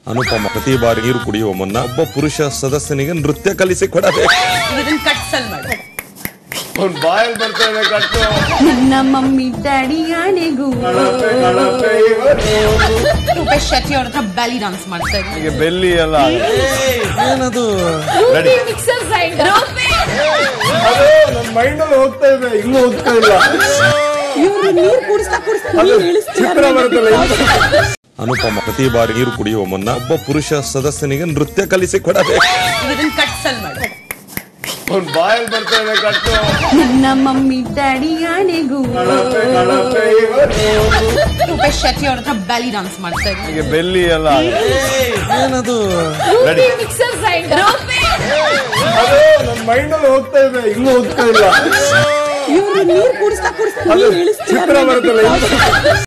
ಅನುಪಮ ಪ್ರತಿ ಬಾರಿ ನೀರು ಕುಡಿಯುವ ಮುನ್ನ ಒಬ್ಬ ಪುರುಷ ಸದಸ್ಯನಿಗೆ ನೃತ್ಯ ಕಲಿಸಿಕೊಡಬೇಕು ಇದನ್ನ ಕಟ್ಸಲ್ ಮಾಡು ಅವ್ನ್ ಬಾಯಲ್ಲಿ ಬರ್ತಾ ಇದೆ ಕಟ್ಟು ನನ್ನ ಮಮ್ಮಿ ಡ್ಯಾಡಿ ಆಣೆಗೂ ಕಳಪೆ ಕಳಪೆ ಇವನು. ರೂಪೇಶ್ ಶೆಟ್ಟಿ ಅವ್ರ ಹತ್ರ ಬ್ಯಾಲಿ ಡಾನ್ಸ್ ಮಾಡ್ತಾ ಇದ್ದೀನಿ ಹೀಗೆ ಬೆಲ್ಲಿ ಎಲ್ಲ ಏನದು ರೆಡಿ ಮಿಕ್ಸರ್ ಗ್ರೈಂಡರ್ ಅದು ನನ್ನ ಮೈಂಡ್ ಅಲ್ಲಿ ಹೋಗ್ತಾ ಇದೆ ಇನ್ನೂ ಹೋಗ್ತಾ ಇಲ್ಲ ಇವ್ರು ನೀರ್ ಕುಡಿಸ್ತಾ ಕುಡಿಸ್ತಾ ಅದು ನೀರ್ ಇಳಿಸ್ತಿದ್ದಾರೆ. ಚಿತ್ರ ಬರುತ್ತಲ್ಲ ಇದು. ಅನುಪಮ ಪ್ರತಿ ಬಾರಿ ನೀರು ಕುಡಿಯುವ ಮುನ್ನ ಒಬ್ಬ ಪುರುಷ ಸದಸ್ಯನಿಗೆ ನೃತ್ಯ ಕಲಿಸಿಕೊಡಬೇಕು ಇದನ್ನ ಕಟ್ಸಲ್ ಮಾಡು ಅವ್ನ್ ಬಾಯಲ್ಲಿ ಬರ್ತಾ ಇದೆ ಕಟ್ಟು ನನ್ನ ಮಮ್ಮಿ ಡ್ಯಾಡಿ ಆಣೆಗೂ ಕಳಪೆ ಕಳಪೆ ಇವನು. ರೂಪೇಶ್ ಶೆಟ್ಟಿ ಅವ್ರ ಹತ್ರ ಬ್ಯಾಲಿ ಡಾನ್ಸ್ ಮಾಡ್ತಾ ಇದ್ದೀನಿ ಹೀಗೆ ಬೆಲ್ಲಿ ಎಲ್ಲ ಏನದು ರೆಡಿ ಮಿಕ್ಸರ್ ಗ್ರೈಂಡರ್ ಅದು ನನ್ನ ಮೈಂಡ್ ಅಲ್ಲಿ ಹೋಗ್ತಾ ಇದೆ ಇನ್ನೂ ಹೋಗ್ತಾ ಇಲ್ಲ ಇವ್ರು ನೀರ್ ಕುಡಿಸ್ತಾ ಕುಡಿಸ್ತಾ ಅದು ನೀರ್ ಇಳಿಸ್ತಿದ್ದಾರೆ. ಚಿತ್ರ ಬರುತ್ತಲ್ಲ ಇದು.